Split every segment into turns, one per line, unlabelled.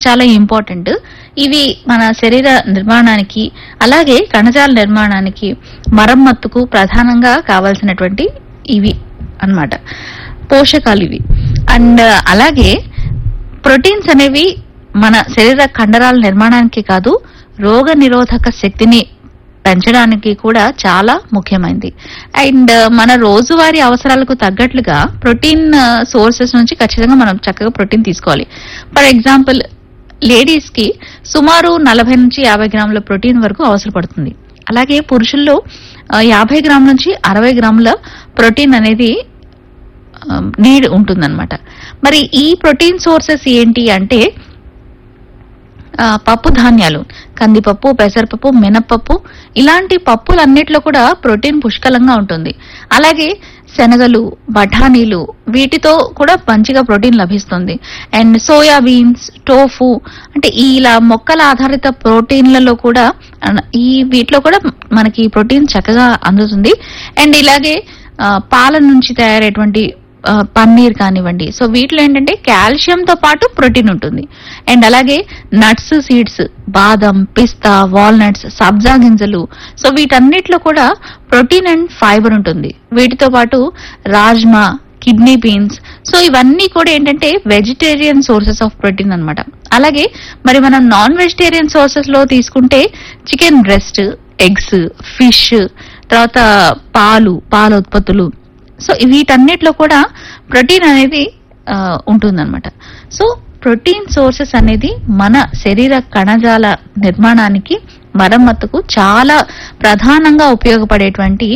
చాలా ఇంపార్టెంట్ ఇవి మన శరీర నిర్మాణానికి అలాగే కణజాల నిర్మాణానికి మరమ్మత్తుకు ప్రధానంగా కావాల్సినటువంటి ఇవి అన్నమాట పోషకాలు ఇవి అండ్ అలాగే ప్రోటీన్స్ అనేవి మన శరీర కండరాల నిర్మాణానికి కాదు రోగ నిరోధక శక్తిని పెంచడానికి కూడా చాలా ముఖ్యమైనది అండ్ మన రోజువారీ అవసరాలకు తగ్గట్లుగా ప్రోటీన్ సోర్సెస్ నుంచి ఖచ్చితంగా మనం చక్కగా ప్రోటీన్ తీసుకోవాలి ఫర్ ఎగ్జాంపుల్ లేడీస్ కి సుమారు నలభై నుంచి యాభై గ్రాముల ప్రోటీన్ వరకు అవసరపడుతుంది అలాగే పురుషుల్లో ఆ, యాభై గ్రాముల నుంచి అరవై గ్రాముల ప్రోటీన్ అనేది నీడ్ ఉంటుందన్నమాట మరి ఈ ప్రోటీన్ సోర్సెస్ ఏంటి అంటే ఆ, పప్పు ధాన్యాలు కందిపప్పు పెసరపప్పు మినప్పప్పు ఇలాంటి పప్పులన్నిట్లో కూడా ప్రోటీన్ పుష్కలంగా ఉంటుంది అలాగే శనగలు బఠానీలు వీటితో కూడా మంచిగా ప్రోటీన్ లభిస్తుంది అండ్ సోయా బీన్స్ టోఫు అంటే ఈ ఇలా మొక్కల ఆధారిత ప్రోటీన్లలో కూడా అన- ఈ వీటిలో కూడా మనకి ప్రోటీన్ చక్కగా అందుతుంది అండ్ ఇలాగే ఆ, పాల నుంచి తయారైనటువంటి ఆ, పన్నీర్ కానివ్వండి సో వీటిలో ఏంటంటే కాల్షియం తో పాటు ప్రోటీన్ ఉంటుంది అండ్ అలాగే నట్స్ సీడ్స్ బాదం పిస్తా వాల్నట్స్ సబ్జా గింజలు సో వీటన్నిటిలో కూడా ప్రోటీన్ అండ్ ఫైబర్ ఉంటుంది వీటితో పాటు రాజ్మా కిడ్నీ బీన్స్ సో ఇవన్నీ కూడా ఏంటంటే వెజిటేరియన్ సోర్సెస్ ఆఫ్ ప్రోటీన్ అన్నమాట అలాగే మరి మనం నాన్ వెజిటేరియన్ సోర్సెస్ లో తీసుకుంటే చికెన్ బ్రెస్ట్ ఎగ్స్ ఫిష్ తర్వాత పాలు పాల ఉత్పత్తులు సో వీటన్నిటిలో కూడా ప్రోటీన్ అనేది ఆ, ఉంటుందన్నమాట సో ప్రోటీన్ సోర్సెస్ అనేది మన శరీర కణజాల నిర్మాణానికి మరమ్మతుకు చాలా ప్రధానంగా ఉపయోగపడేటువంటి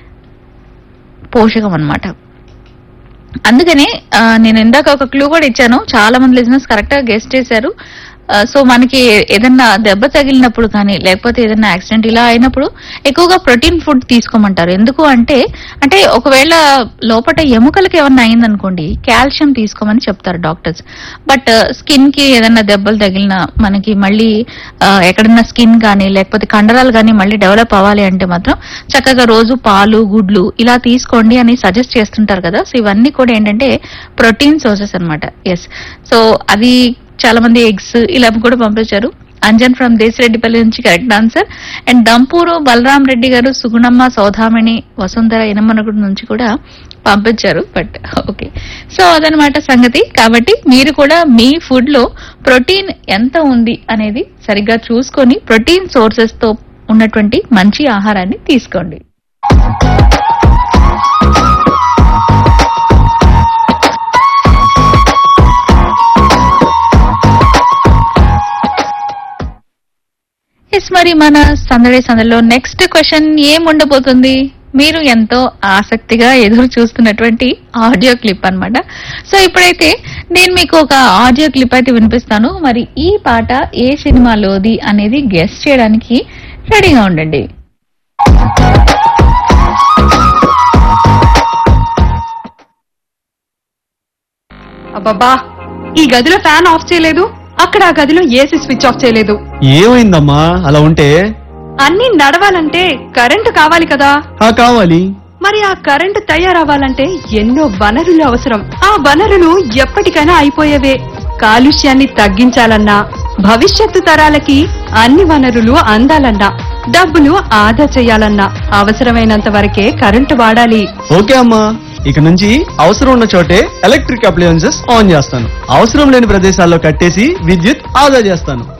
పోషకం అన్నమాట అందుకనే ఆ, నేను ఇందాక ఒక క్లూ కూడా ఇచ్చాను చాలా మంది లిజినెస్ కరెక్ట్ గా గెస్ట్ చేశారు ఆ, సో మనకి ఏదన్నా దెబ్బ తగిలినప్పుడు కానీ లేకపోతే ఏదైనా యాక్సిడెంట్ ఇలా అయినప్పుడు ఎక్కువగా ప్రోటీన్ ఫుడ్ తీసుకోమంటారు ఎందుకు అంటే అంటే ఒకవేళ లోపల ఎముకలకి ఏమన్నా అయిందనుకోండి కాల్షియం తీసుకోమని చెప్తారు డాక్టర్స్ బట్ స్కిన్ కి ఏదైనా దెబ్బలు తగిలినా మనకి మళ్ళీ ఆ, ఎక్కడన్నా స్కిన్ కానీ లేకపోతే కండరాలు కానీ మళ్ళీ డెవలప్ అవ్వాలి అంటే మాత్రం చక్కగా రోజు పాలు గుడ్లు ఇలా తీసుకోండి అని సజెస్ట్ చేస్తుంటారు కదా సో ఇవన్నీ కూడా ఏంటంటే ప్రోటీన్ సోర్సెస్ అన్నమాట ఎస్ సో అది చాలా మంది ఎగ్స్ ఇలా కూడా పంపించారు అంజన్ ఫ్రమ్ దేశరెడ్డిపల్లి నుంచి correct answer and Dampuru Balaram Reddy garu Sugunamma Saudamini Vasundhara ఇనమనగుడి నుంచి కూడా పంపించారు బట్ ఓకే సో అదనమాట సంగతి కాబట్టి మీరు కూడా మీ ఫుడ్ లో ప్రోటీన్ ఎంత ఉంది అనేది సరిగ్గా చూసుకొని ప్రోటీన్ సోర్సెస్ తో ఉన్నటువంటి మంచి ఆహారాన్ని తీసుకోండి ఎస్ మరి మన సందడి సందడిలో నెక్స్ట్ క్వశ్చన్ ఏం ఉండబోతుంది మీరు ఎంతో ఆసక్తిగా ఎదురు చూస్తున్నటువంటి ఆడియో క్లిప్ అన్నమాట సో ఇప్పుడైతే నేను మీకు ఒక ఆడియో క్లిప్ అయితే వినిపిస్తాను మరి ఈ పాట ఏ సినిమాలోది అనేది గెస్ట్ చేయడానికి రెడీగా ఉండండి
అబ్బబ్బా ఈ గదిలో ఫ్యాన్ ఆఫ్ చేయలేదు అక్కడ ఆ గదిలో ఏసీ స్విచ్ ఆఫ్ చేయలేదు
ఏమైందమ్మా అలా ఉంటే
అన్ని నడవాలంటే కరెంటు కావాలి కదా
ఆ కావాలి
మరి ఆ కరెంటు తయారవ్వాలంటే ఎన్నో వనరులు అవసరం ఆ వనరులు ఎప్పటికైనా అయిపోయేవే కాలుష్యాన్ని తగ్గించాలన్నా భవిష్యత్తు తరాలకి అన్ని వనరులు అందాలన్నా డబ్బులు ఆదా చేయాలన్నా అవసరమైనంత వరకే కరెంటు వాడాలి
ఓకే అమ్మా ఇక నుంచి అవసరం ఉన్న చోటే ఎలక్ట్రిక్ అప్లయన్సెస్ ఆన్ చేస్తాను అవసరం లేని ప్రదేశాల్లో కట్టేసి విద్యుత్ ఆదా చేస్తాను